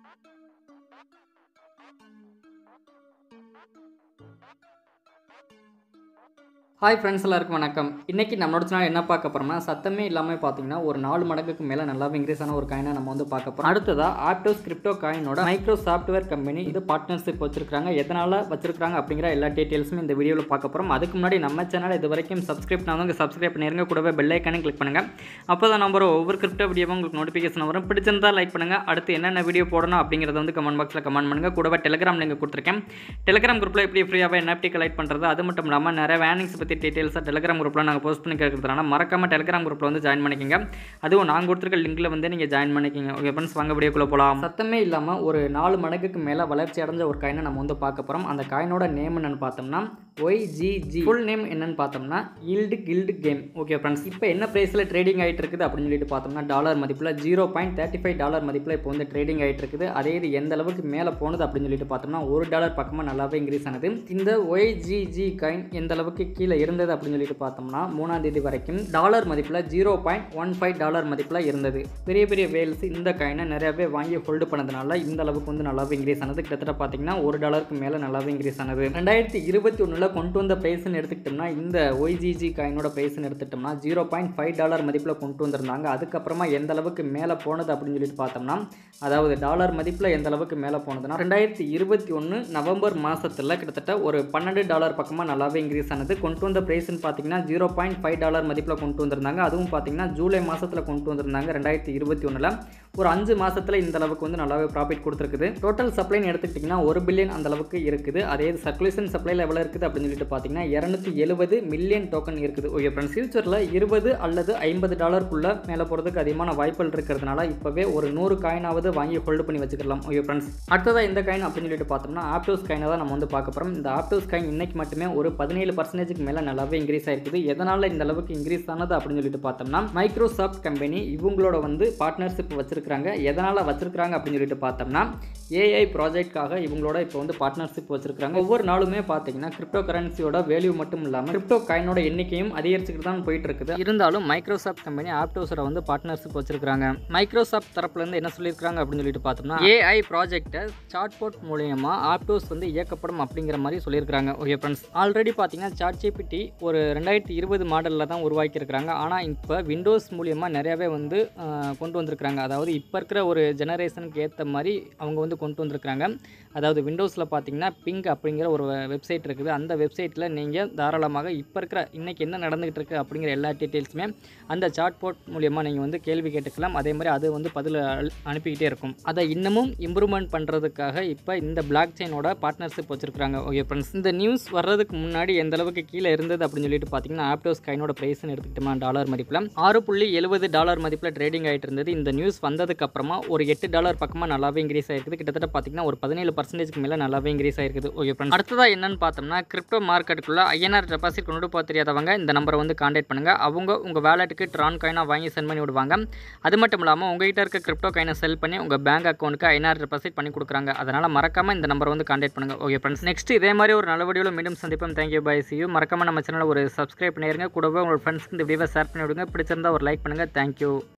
hi friends எல்லாருக்கும் வணக்கம் இன்றைக்கி நம்மளோட சேனல் என்ன பார்க்க போகிறோம்னா சத்தமே இல்லாமல் பார்த்தீங்கன்னா ஒரு நாலு மடங்குக்கு மேலே நல்லாவே இன்க்ரீஸ் ஆன ஒரு காயினை நம்ம வந்து பார்க்க போகிறோம் அடுத்ததாக ஆப்டோஸ் கிரிப்டோ காயினோட மைக்ரோ சாஃப்ட்வேர் கம்பெனி இது பார்ட்னர்ஷிப் வச்சிருக்காங்க எதனால் வச்சிருக்காங்க அப்படிங்கிற எல்லா டீட்டெயில்ஸுமே இந்த வீடியோவில் பார்க்க போகிறோம் அதுக்கு முன்னாடி நம்ம சேனல் இது வரைக்கும் சப்ஸ்கிரைப் பண்ணாதவங்க சப்ஸ்கிரைப் பண்ணிருங்க கூடவே பெல் ஐக்கானே கிளிக் பண்ணுங்கள் அப்போ தான் நம்பர் ஒவ்வொரு கிரிப்டோ வீடியோவும் உங்களுக்கு நோட்டிஃபிகேஷன் வரும் பிடிச்சிருந்தா லைக் பண்ணுங்கள் அடுத்து என்னென்ன வீடியோ போடணும் அப்படிங்கிறத வந்து கமெண்ட் பாக்ஸில் கமெண்ட் பண்ணுங்கள் கூடவே டெலிகிராம் லிங்க் கொடுத்துருக்கேன் டெலிகிராம் குரூப்பில் எப்படி ஃப்ரீயாகவே NFT கலெக்ட் பண்ணுறது அது மட்டும் இல்லாமல் நிறைய வேனிங்ஸ் பற்றி டீட்டெயில்ஸாக டெலிகிராம் குரூப்பில் நாங்கள் போஸ்ட் பண்ணி கேட்கறதுனால மறக்காமல் டெலிகிராம் குரூப்பில் வந்து ஜாயின் பண்ணிக்கோங்க அதுவும் நான் கொடுத்துருக்க லிங்க்கில் வந்து நீங்கள் ஜாயின் பண்ணிக்கிங்க ஓகே ஃப்ரெண்ட்ஸ் வாங்க வீடியோக்குள்ளே போகலாம் சத்தமே இல்லாமல் ஒரு நாலு மடங்குக்கு மேலே வளர்ச்சி அடைஞ்ச ஒரு காயினை நம்ம வந்து பார்க்க போகிறோம் அந்த காயினோட நேம் என்னன்னு பார்த்தோம்னா ஒய்ஜிஜி ஃபுல் நேம் என்னன்னு பார்த்தோம்னா yield guild game okay friends இப்போ என்ன ப்ரைஸில் ட்ரேடிங் ஆகிட்டு இருக்குது அப்படின்னு சொல்லிட்டு பார்த்தோம்னா டாலர் மதிப்பில் zero point thirty five dollar மதிப்பில் இப்போ வந்து ட்ரேடிங் ஆகிட்டு இருக்குது அதே இது எந்த அளவுக்கு மேலே போனது அப்படின்னு சொல்லிட்டு பார்த்தோம்னா ஒரு டாலர் பக்கமாக நல்லாவே இன்க்ரீஸ் ஆனது இந்த ஒய்ஜிஜி காயின் எந்த அளவுக்கு கீழே இருந்தது அப்படின்னு சொல்லிட்டு பார்த்தோம்னா மூணாம் தேதி வரைக்கும் டாலர் மதிப்பில் zero point one five dollar மதிப்பில் இருந்தது பெரிய பெரிய வேல்ஸ் இந்த காயினை நிறையவே வாங்கி ஹோல்டு பண்ணதுனால இந்த அளவுக்கு வந்து நல்லாவே இன்க்ரீஸ் ஆனது கிட்டத்தட்ட பார்த்தீங்கன்னா ஒரு டாலருக்கு மேலே நல்லாவே இன்க்ரீஸ் ஆனது ரெண்டாயிரத்தி இருபத்தி ஒன்றில் கொண்டு வந்த ப்ரைஸ்னு எடுத்துக்கிட்டோம்னா இந்த ஒய்ஜிஜி காயினோட ப்ரைஸ்னு எடுத்துக்கிட்டோம்னா ஜீரோ பாயிண்ட் ஃபைவ் டாலர் மதிப்பில் கொண்டு வந்திருந்தாங்க அதுக்கப்புறமா எந்த அளவுக்கு மேலே போனது அப்படின்னு சொல்லிட்டு பார்த்தோம்னா அதாவது டாலர் மதிப்பில் எந்த அளவுக்கு மேலே போனதுன்னா ரெண்டாயிரத்தி இருபத்தி ஒன்று நவம்பர் மாதத்தில் கிட்டத்தட்ட ஒரு பன்னெண்டு டாலர் பக்கமாக நல்லாவே இன்க்ரீஸ் ஆனது கொண்டு வந்த ப்ரைஸ்னு பார்த்தீங்கன்னா ஜீரோ பாயிண்ட் ஃபைவ் டாலர் மதிப்பில் கொண்டு வந்திருந்தாங்க அதுவும் பார்த்தீங்கன்னா ஜூலை மாதத்தில் கொண்டு வந்திருந்தாங்க ரெண்டாயிரத்தி இருபத்தி ஒன்றில் ஒரு அஞ்சு மாதத்தில் இந்த அளவுக்கு வந்து நல்லாவே ப்ராஃபிட் கொடுத்துருக்குது டோட்டல் சப்ளைன்னு எடுத்துக்கிட்டிங்கன்னா ஒரு பில்லியன் அந்த அளவுக்கு இருக்குது அதே சர்க்குலேஷன் சப்ளைல எவ்வளோ இருக்குது அப்படின்னு சொல்லிட்டு பார்த்தீங்கன்னா இரநூத்தி எழுபது மில்லியன் டோக்கன் இருக்குது ஓகே ஃப்ரெண்ட்ஸ் ஃபியூச்சரில் இருபது அல்லது ஐம்பது டாலருக்குள்ளே மேலே போகிறதுக்கு அதிகமான வாய்ப்புகள் இருக்கிறதுனால இப்போவே ஒரு நூறு காயினாவது வாங்கி ஹோல்டு பண்ணி வச்சுக்கலாம் ஓகே ஃப்ரெண்ட்ஸ் அடுத்ததாக இந்த காயின் அப்படின்னு சொல்லிட்டு பார்த்தோம்னா ஆப்டோஸ் காயினை தான் நம்ம வந்து பார்க்க போகிறோம் இந்த ஆப்டோஸ் காயின் இன்னைக்கு மட்டுமே ஒரு பதினேழு பர்சன்டேஜுக்கு மேலே நல்லாவே இன்க்ரீஸ் ஆயிருக்குது எதனால் இந்த அளவுக்கு இன்க்ரீஸ் ஆனது அப்படின்னு சொல்லிட்டு பார்த்தோம்னா மைக்ரோசாஃப்ட் கம்பெனி இவங்களோட வந்து பார்ட்னர்ஷிப் வச்சிருக்காங்க எதனால் வச்சிருக்காங்க அப்படின்னு சொல்லிட்டு பார்த்தோம்னா ஏஐ ப்ராஜெக்ட்காக இவங்களோட இப்போ வந்து பார்ட்னர்ஷிப் வச்சிருக்காங்க ஒவ்வொரு நாளுமே பார்த்தீங்கன்னா கிரிப்டோ கரன்சியோட வேல்யூ மட்டும் இல்லாமல் கிரிப்டோ காயினோட எண்ணிக்கையும் அதிகரிச்சுக்கிட்டு தான் போயிட்டு இருக்குது இருந்தாலும் மைக்ரோசாஃப்ட் கம்பெனி ஆப்டோஸரை வந்து பார்ட்னர்ஷிப் வச்சிருக்காங்க மைக்ரோசாஃப்ட் தரப்புலேருந்து என்ன சொல்லியிருக்காங்க அப்படின்னு சொல்லிட்டு பார்த்தோம்னா ஏஐ ப்ராஜெக்டை சாட்போர்ட் மூலியமாக ஆப்டோஸ் வந்து இயக்கப்படும் அப்படிங்கிற மாதிரி சொல்லியிருக்காங்க ஓகே ஃப்ரெண்ட்ஸ் ஆல்ரெடி பார்த்தீங்கன்னா சாட் ஜிபிடி ஒரு ரெண்டாயிரத்தி இருபது மாடலில் தான் உருவாக்கியிருக்கிறாங்க ஆனால் இப்போ விண்டோஸ் மூலியமாக நிறையாவே வந்து ஆஹ், கொண்டு வந்திருக்கிறாங்க அதாவது இப்போ இருக்கிற ஒரு ஜெனரேஷனுக்கு ஏற்ற மாதிரி அவங்க வந்து கொண்டு வந்திருக்கிறாங்க அதாவது விண்டோஸில் பார்த்தீங்கன்னா பிங்க் அப்படிங்கிற ஒரு வெப்சைட் இருக்குது அந்த வெப்சைட்டில் நீங்கள் தாராளமாக இப்போ இருக்கிற இன்றைக்கி என்ன நடந்துகிட்டு இருக்கு அப்படிங்கிற எல்லா டீட்டெயில்ஸுமே அந்த சாட்போர்ட் மூலியமாக நீங்கள் வந்து கேள்வி கேட்டுக்கலாம் அதே மாதிரி அது வந்து பதில் அழு- அனுப்பிக்கிட்டே இருக்கும் அதை இன்னமும் இம்ப்ரூவ்மெண்ட் பண்ணுறதுக்காக இப்போ இந்த பிளாக் செயினோட பார்ட்னர்ஷிப் வச்சிருக்காங்க ஓகே ஃப்ரெண்ட்ஸ் இந்த நியூஸ் வர்றதுக்கு முன்னாடி எந்த அளவுக்கு கீழே இருந்தது அப்படின்னு சொல்லிட்டு பார்த்தீங்கன்னா ஆப்டோஸ் காயினோட ப்ரைஸ்னு எடுத்துக்கிட்டோம்னா டாலர் மதிப்பில் ஆறு புள்ளி எழுபது டாலர் மதிப்பில் ட்ரேடிங் ஆகிட்டு இருந்தது இந்த நியூஸ் வந்ததுக்கு அப்புறமா ஒரு எட்டு டாலர் பக்கமாக நல்லாவே இன்க்ரீஸ் ஆயிருக்குது கிட்டத்தட்ட பார்த்தீங்கன்னா ஒரு பதினேழு பர்சன்டேஜ்க்கு மேலே நல்லாவே இன்க்ரீஸ் ஆயிருக்குது ஓகே ஃப்ரெண்ட்ஸ் அடுத்ததாக என்னன்னு பார்த்தோம்னா கிரிப்டோ மார்க்கெட்டுக்குள்ள ஐஎன்ஆர் டெபாசிட் கொண்டு போக தெரியாதவங்க இந்த நம்பரை வந்து காண்டாக்ட் பண்ணுங்க அவங்க உங்கள் வேலெட்டுக்கு ட்ரான் காயினாக வாங்கி சென்ட் பண்ணி விடுவாங்க அது மட்டும் இல்லாமல் உங்ககிட்ட இருக்க கிரிப்டோ காயினை செல் பண்ணி உங்கள் பேங்க் அக்கௌண்ட்டுக்கு ஐநாறு டெபாசிட் பண்ணி கொடுக்குறாங்க அதனால் மறக்காமல் இந்த நம்பரை வந்து காண்டாக்ட் பண்ணுங்க ஓகே ஃப்ரெண்ட்ஸ் நெக்ஸ்ட் இதே மாதிரி ஒரு நல்ல வீடியோவில் மீண்டும் சந்திப்போம் தேங்க்யூ பை சி யூ மறக்காமல் நம்ம சேனலை ஒரு சப்ஸ்கிரைப் பண்ணிடுங்க கூடவே உங்களோட ஃப்ரெண்ட்ஸ்க்கு இந்த வீடியோவை ஷேர் பண்ணி விடுங்க பிடிச்சிருந்தா ஒரு லைக் பண்ணுங்கள் தேங்க்யூ